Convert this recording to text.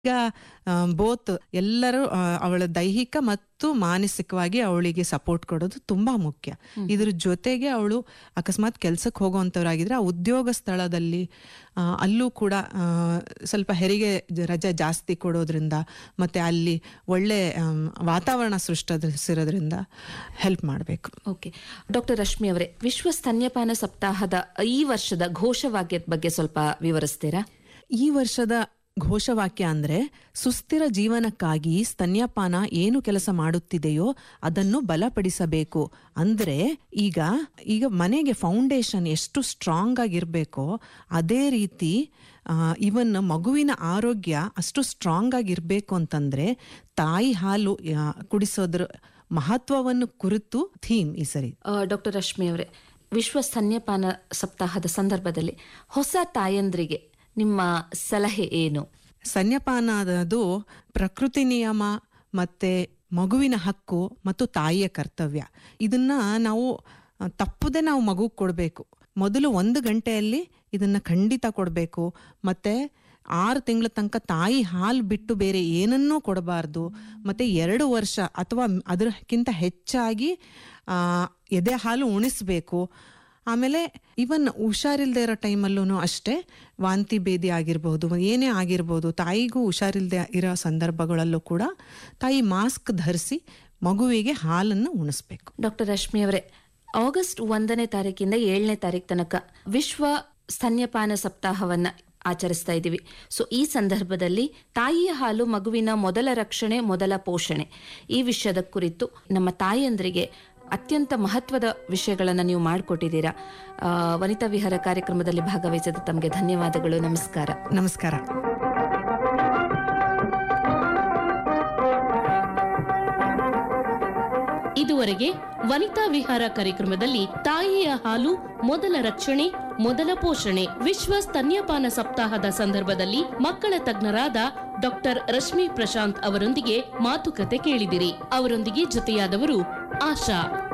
ಈಗ ಬೋತ್ ಎಲ್ಲರೂ ಆ, ಅವಳ ದೈಹಿಕ ಮತ್ತು ಮಾನಸಿಕವಾಗಿ ಅವಳಿಗೆ ಸಪೋರ್ಟ್ ಕೊಡೋದು ತುಂಬಾ ಮುಖ್ಯ ಇದ್ರ ಜೊತೆಗೆ ಅವಳು ಅಕಸ್ಮಾತ್ ಕೆಲ್ಸಕ್ಕೆ ಹೋಗುವಂಥವ್ರಾಗಿದ್ರೆ ಆ ಉದ್ಯೋಗ ಸ್ಥಳದಲ್ಲಿ ಆ, ಅಲ್ಲೂ ಕೂಡ ಆ, ಸ್ವಲ್ಪ ಹೆರಿಗೆ ಜ- ರಜೆ ಜಾಸ್ತಿ ಕೊಡೋದ್ರಿಂದ ಮತ್ತೆ ಅಲ್ಲಿ ಒಳ್ಳೆ ಆಮ್, ವಾತಾವರಣ ಸೃಷ್ಟಿಸಿರೋದ್ರಿಂದ ಹೆಲ್ಪ್ ಮಾಡಬೇಕು ಓಕೆ ಡಾಕ್ಟರ್ ರಶ್ಮಿ ಅವರೇ ವಿಶ್ವ ಸ್ತನ್ಯಪಾನ ಸಪ್ತಾಹದ ಈ ವರ್ಷದ ಘೋಷವಾಕ್ಯದ ಬಗ್ಗೆ ಸ್ವಲ್ಪ ವಿವರಿಸ್ತೀರಾ ಈ ವರ್ಷದ ಘೋಷವಾಕ್ಯ ಅಂದ್ರೆ ಸುಸ್ಥಿರ ಜೀವನಕ್ಕಾಗಿ ಸ್ತನ್ಯಪಾನ ಏನು ಕೆಲಸ ಮಾಡುತ್ತಿದೆಯೋ ಅದನ್ನು ಬಲಪಡಿಸಬೇಕು ಅಂದ್ರೆ ಈಗ ಈಗ ಮನೆಗೆ ಫೌಂಡೇಶನ್ ಎಷ್ಟು ಸ್ಟ್ರಾಂಗ್ ಆಗಿರ್ಬೇಕೋ ಅದೇ ರೀತಿ ಇವನ್ ಮಗುವಿನ ಆರೋಗ್ಯ ಅಷ್ಟು ಸ್ಟ್ರಾಂಗ್ ಆಗಿರ್ಬೇಕು ಅಂತಂದ್ರೆ ತಾಯಿ ಹಾಲು ಆ, ಕುಡಿಸೋದ್ರ ಮಹತ್ವವನ್ನು ಕುರಿತು ಥೀಮ್ ಈ ಸರಿ ಡಾಕ್ಟರ್ ರಶ್ಮಿ ಅವರೇ ವಿಶ್ವ ಸ್ತನ್ಯಪಾನ ಸಪ್ತಾಹದ ಸಂದರ್ಭದಲ್ಲಿ ಹೊಸ ತಾಯಂದ್ರಿಗೆ ನಿಮ್ಮ ಸಲಹೆ ಏನು ಸ್ತನ್ಯಪಾನ ಅದು ಪ್ರಕೃತಿ ನಿಯಮ ಮತ್ತೆ ಮಗುವಿನ ಹಕ್ಕು ಮತ್ತು ತಾಯಿಯ ಕರ್ತವ್ಯ ಇದನ್ನ ನಾವು ಆ, ತಪ್ಪದೆ ನಾವು ಮಗು ಕೊಡಬೇಕು ಮೊದಲು ಒಂದು ಗಂಟೆಯಲ್ಲಿ ಇದನ್ನ ಖಂಡಿತ ಕೊಡಬೇಕು ಮತ್ತೆ ಆರು ತಿಂಗಳ ತನಕ ತಾಯಿ ಹಾಲು ಬಿಟ್ಟು ಬೇರೆ ಏನನ್ನೂ ಕೊಡಬಾರ್ದು ಮತ್ತೆ ಎರಡು ವರ್ಷ ಅಥವಾ ಅದಕ್ಕಿಂತ ಹೆಚ್ಚಾಗಿ ಆ, ಎದೆ ಹಾಲು ಉಣಿಸ್ಬೇಕು ಆಮೇಲೆ ಇವನ್ ಹುಷಾರಿಲ್ದೇ ಇರೋ ಟೈಮಲ್ಲೂ ಅಷ್ಟೇ ವಾಂತಿ ಭೇದಿ ಆಗಿರ್ಬೋದು ಏನೇ ಆಗಿರ್ಬೋದು ತಾಯಿಗೂ ಹುಷಾರಿಲ್ದೆ ಇರೋ ಸಂದರ್ಭಗಳಲ್ಲೂ ಕೂಡ ತಾಯಿ ಮಾಸ್ಕ್ ಧರಿಸಿ ಮಗುವಿಗೆ ಹಾಲನ್ನು ಉಣಿಸ್ಬೇಕು ಡಾಕ್ಟರ್ ರಶ್ಮಿ ಅವರೇ ಆಗಸ್ಟ್ ಒಂದನೇ ತಾರೀಕಿಂದ ಏಳನೇ ತಾರೀಕು ತನಕ ವಿಶ್ವ ಸ್ತನ್ಯಪಾನ ಸಪ್ತಾಹವನ್ನ ಆಚರಿಸ್ತಾ ಇದ್ದೀವಿ ಸೊ ಈ ಸಂದರ್ಭದಲ್ಲಿ ತಾಯಿಯ ಹಾಲು ಮಗುವಿನ ಮೊದಲ ರಕ್ಷಣೆ ಮೊದಲ ಪೋಷಣೆ ಈ ವಿಷಯದ ಕುರಿತು ನಮ್ಮ ತಾಯಂದ್ರಿಗೆ ಅತ್ಯಂತ ಮಹತ್ವದ ವಿಷಯಗಳನ್ನು ನೀವು ಮಾಡಿಕೊಟ್ಟಿದ್ದೀರಾ ಆ, ವನಿತಾ ವಿಹಾರ ಕಾರ್ಯಕ್ರಮದಲ್ಲಿ ಭಾಗವಹಿಸಿದ ತಮಗೆ ಧನ್ಯವಾದಗಳು ನಮಸ್ಕಾರ ನಮಸ್ಕಾರ ಇದುವರೆಗೆ ವನಿತಾ ವಿಹಾರ ಕಾರ್ಯಕ್ರಮದಲ್ಲಿ ತಾಯಿಯ ಹಾಲು ಮೊದಲ ರಕ್ಷಣೆ ಮೊದಲ ಪೋಷಣೆ ವಿಶ್ವ ಸ್ತನ್ಯಪಾನ ಸಪ್ತಾಹದ ಸಂದರ್ಭದಲ್ಲಿ ಮಕ್ಕಳ ತಜ್ಞರಾದ ಡಾಕ್ಟರ್ ರಶ್ಮಿ ಪ್ರಶಾಂತ್ ಅವರೊಂದಿಗೆ ಮಾತುಕತೆ ಕೇಳಿದಿರಿ ಅವರೊಂದಿಗೆ ಜೊತೆಯಾದವರು ಆಶಾ